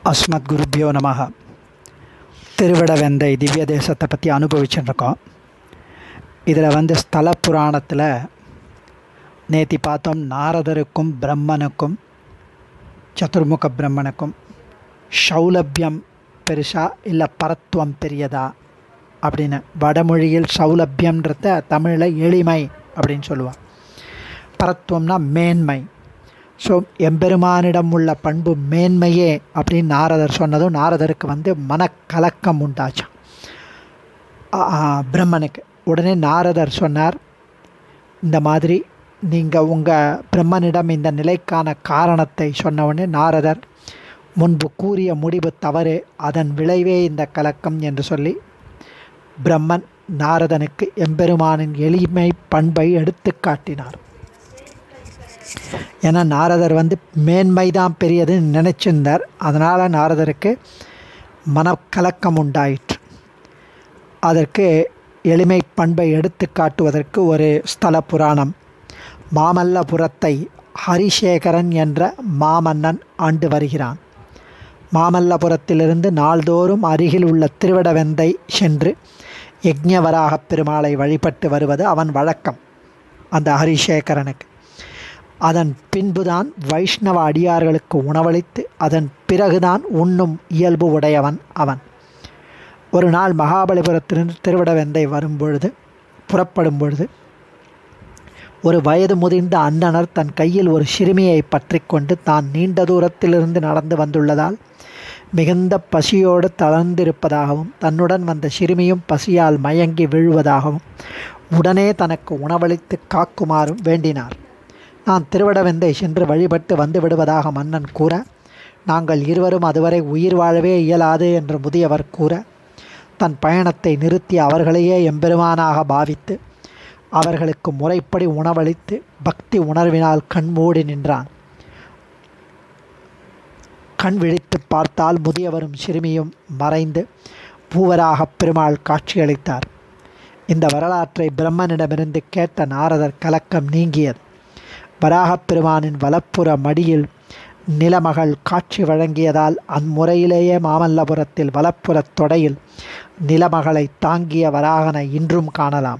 அஸ்மத் குருப்பியோ நமக திருவிடவெந்தை திவ்ய தேசத்தை பற்றி அனுபவிச்சுருக்கோம் இதில் வந்து ஸ்தல புராணத்தில் நேத்தி பார்த்தோம் நாரதருக்கும் பிரம்மனுக்கும் சதுர்முக பிரம்மனுக்கும் சௌலபியம் பெருசா இல்லை பரத்துவம் பெரியதா அப்படின்னு வடமொழியில் சௌலபியம்ன்றத தமிழில் எளிமை அப்படின்னு சொல்லுவாள் பரத்துவம்னா மேன்மை ஸோ எம்பெருமானிடம் உள்ள பண்பு மேன்மையே அப்படின்னு நாரதர் சொன்னதும் நாரதருக்கு வந்து மனக்கலக்கம் உண்டாச்சான் பிரம்மனுக்கு உடனே நாரதர் சொன்னார் இந்த மாதிரி நீங்கள் உங்கள் பிரம்மனிடம் இந்த நிலைக்கான காரணத்தை சொன்ன உடனே நாரதர் முன்பு கூறிய முடிவு தவறு அதன் விளைவே இந்த கலக்கம் என்று சொல்லி பிரம்மன் நாரதனுக்கு எம்பெருமானின் எளிமை பண்பை எடுத்து காட்டினார் ஏன்னா நாரதர் வந்து மேன்மை தான் பெரியதுன்னு நினச்சிருந்தார் அதனால் நாரதருக்கு மனக்கலக்கம் உண்டாயிற்று அதற்கு எளிமை பண்பை எடுத்து காட்டுவதற்கு ஒரு ஸ்தல புராணம் மாமல்லபுரத்தை ஹரிசேகரன் என்ற மாமன்னன் ஆண்டு வருகிறான் மாமல்லபுரத்திலிருந்து நாள்தோறும் அருகில் உள்ள திருவிடவெந்தை சென்று யக்ஞவராகப் பெருமாளை வழிபட்டு வருவது அவன் வழக்கம் அந்த ஹரிசேகரனுக்கு அதன் பின்புதான் வைஷ்ணவ அடியார்களுக்கு உணவளித்து அதன் பிறகுதான் உண்ணும் இயல்பு உடையவன் அவன் ஒரு நாள் மகாபலிபுரத்திலிருந்து திருவிடவெந்தை வரும்பொழுது புறப்படும் பொழுது ஒரு வயது முதிர்ந்த அண்ணனர் தன் கையில் ஒரு சிறுமியை பற்றி கொண்டு தான் நீண்ட தூரத்திலிருந்து நடந்து வந்துள்ளதால் மிகுந்த பசியோடு தளர்ந்திருப்பதாகவும் தன்னுடன் வந்த சிறுமியும் பசியால் மயங்கி வீழ்வதாகவும் உடனே தனக்கு உணவளித்து காக்குமாறும் வேண்டினார் நான் திருவிடவெந்தை சென்று வழிபட்டு வந்து விடுவதாக மன்னன் கூற நாங்கள் இருவரும் அதுவரை உயிர் வாழவே இயலாது என்று முதியவர் கூற தன் பயணத்தை நிறுத்தி அவர்களையே எம்பெருமானாக பாவித்து அவர்களுக்கு முறைப்படி உணவளித்து பக்தி உணர்வினால் கண்மூடி நின்றான் கண் விழித்து பார்த்தால் முதியவரும் சிறுமியும் மறைந்து பூவராகப் பெருமாள் காட்சியளித்தார் இந்த வரலாற்றை பிரம்மனிடமிருந்து கேட்ட நாரதர் கலக்கம் நீங்கியது வராகப் பெருமானின் வலப்புற மடியில் நிலமகள் காட்சி வழங்கியதால் அம்முறையிலேயே மாமல்லபுரத்தில் வலப்புறத் தொடையில் நிலமகளை தாங்கிய வராகனை இன்றும் காணலாம்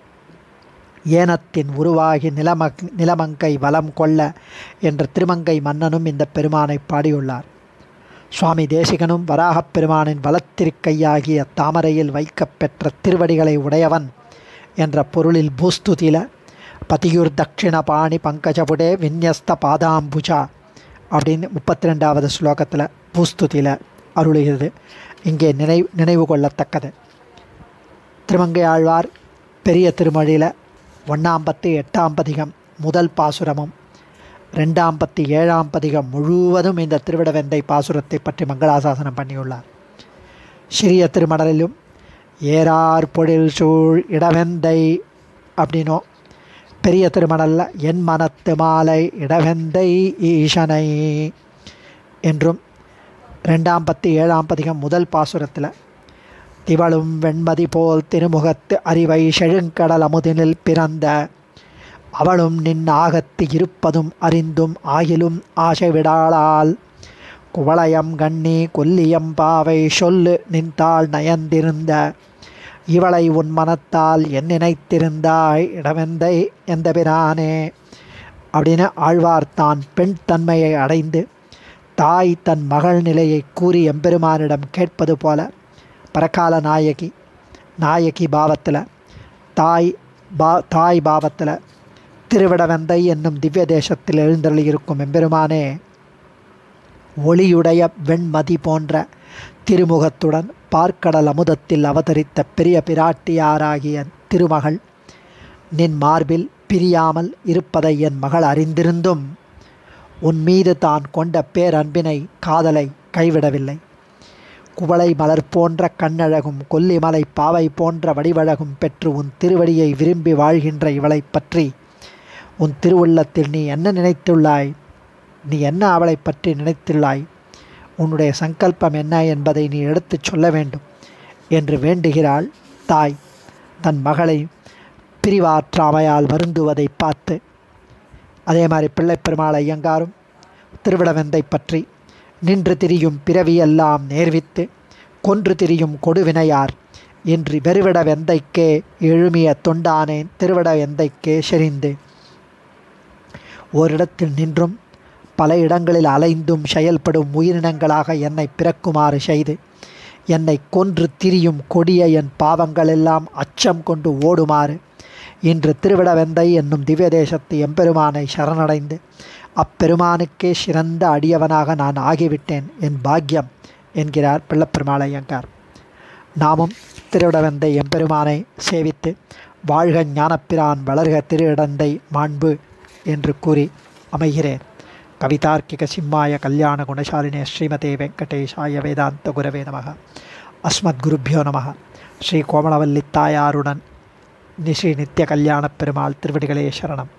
ஏனத்தின் உருவாகி நிலமக் நிலமங்கை வலம் கொள்ள என்ற திருமங்கை மன்னனும் இந்த பெருமானை பாடியுள்ளார் சுவாமி தேசிகனும் வராகப் பெருமானின் வலத்திருக்கையாகிய தாமரையில் வைக்கப்பெற்ற திருவடிகளை உடையவன் என்ற பொருளில் பூஸ்துதில பதியுர் தட்சிண பாணி பங்கஜபுடே விந்யஸ்த பாதாம்புஜா அப்படின்னு முப்பத்தி ரெண்டாவது ஸ்லோகத்தில் பூஸ்துதியில் அருளுகிறது இங்கே நினைவு நினைவு கொள்ளத்தக்கது திருமங்கை ஆழ்வார் பெரிய திருமொழியில் ஒன்றாம் பத்து எட்டாம் பதிகம் முதல் பாசுரமும் ரெண்டாம் பத்து ஏழாம் பதிகம் முழுவதும் இந்த திருவிடவெந்தை பாசுரத்தை பற்றி மங்களாசாசனம் பண்ணியுள்ளார் சிறிய திருமடலிலும் ஏறார் பொழில் சூழ் இடவெந்தை அப்படின்னும் பெரிய திருமணல்ல என் மனத்து மாலை இடவெந்தை ஈசனை என்றும் ரெண்டாம் பத்து ஏழாம் பதிகம் முதல் பாசுரத்தில் திவளும் வெண்மதி போல் திருமுகத்து அறிவை செழுங்கடல் அமுதினில் பிறந்த அவளும் நின் ஆகத்து இருப்பதும் அறிந்தும் ஆகிலும் ஆசை விடாளால் குவளையம் கண்ணி கொல்லியம் பாவை சொல்லு நின்றாள் நயந்திருந்த இவளை உன் மனத்தால் என் நினைத்திருந்தாய் இடவெந்தை எந்த பிரானே அப்படின்னு ஆழ்வார் தான் பெண் தன்மையை அடைந்து தாய் தன் மகள் நிலையை கூறி எம்பெருமானிடம் கேட்பது போல பரகால நாயகி நாயகி பாவத்தில் தாய் பா தாய் பாவத்தில் திருவிடவெந்தை என்னும் திவ்ய தேசத்தில் எழுந்தருளியிருக்கும் எம்பெருமானே ஒளியுடைய வெண்மதி போன்ற திருமுகத்துடன் பார்க்கடல் அமுதத்தில் அவதரித்த பெரிய பிராட்டியாராகிய திருமகள் நின் மார்பில் பிரியாமல் இருப்பதை என் மகள் அறிந்திருந்தும் உன் மீது தான் கொண்ட பேரன்பினை காதலை கைவிடவில்லை குவளை மலர் போன்ற கண்ணழகும் கொல்லிமலை பாவை போன்ற வடிவழகும் பெற்று உன் திருவடியை விரும்பி வாழ்கின்ற இவளை பற்றி உன் திருவுள்ளத்தில் நீ என்ன நினைத்துள்ளாய் நீ என்ன அவளை பற்றி நினைத்துள்ளாய் உன்னுடைய சங்கல்பம் என்ன என்பதை நீ எடுத்துச் சொல்ல வேண்டும் என்று வேண்டுகிறாள் தாய் தன் மகளை பிரிவாற்றாமையால் வருந்துவதை பார்த்து அதே மாதிரி பிள்ளை பெருமாள் ஐயங்காரும் திருவிடவெந்தை பற்றி நின்று திரியும் பிறவியெல்லாம் நேர்வித்து கொன்று திரியும் கொடுவினையார் என்று வெறுவிட வெந்தைக்கே எழுமிய தொண்டானேன் திருவிட வெந்தைக்கே செறிந்து ஓரிடத்தில் நின்றும் பல இடங்களில் அலைந்தும் செயல்படும் உயிரினங்களாக என்னை பிறக்குமாறு செய்து என்னை கொன்று திரியும் கொடிய என் பாவங்களெல்லாம் அச்சம் கொண்டு ஓடுமாறு இன்று திருவிடவெந்தை என்னும் திவ்ய தேசத்து எம்பெருமானை சரணடைந்து அப்பெருமானுக்கே சிறந்த அடியவனாக நான் ஆகிவிட்டேன் என் பாக்கியம் என்கிறார் பிள்ளப்பெருமாளையங்கார் நாமும் திருவிடவெந்தை எம்பெருமானை சேவித்து வாழ்க ஞானப்பிரான் வளர்க திருவிடந்தை மாண்பு என்று கூறி அமைகிறேன் கவிதார்க்கிக சிம்மாய கல்யாண குணசாலினே ஸ்ரீமதே வெங்கடேஷாய வேதாந்த குரவே நமக அஸ்மத் குருப்பியோ நமக ஸ்ரீ கோமலவல்லி தாயாருடன் ஸ்ரீ நித்திய கல்யாண பெருமாள் திருவடிகளே சரணம்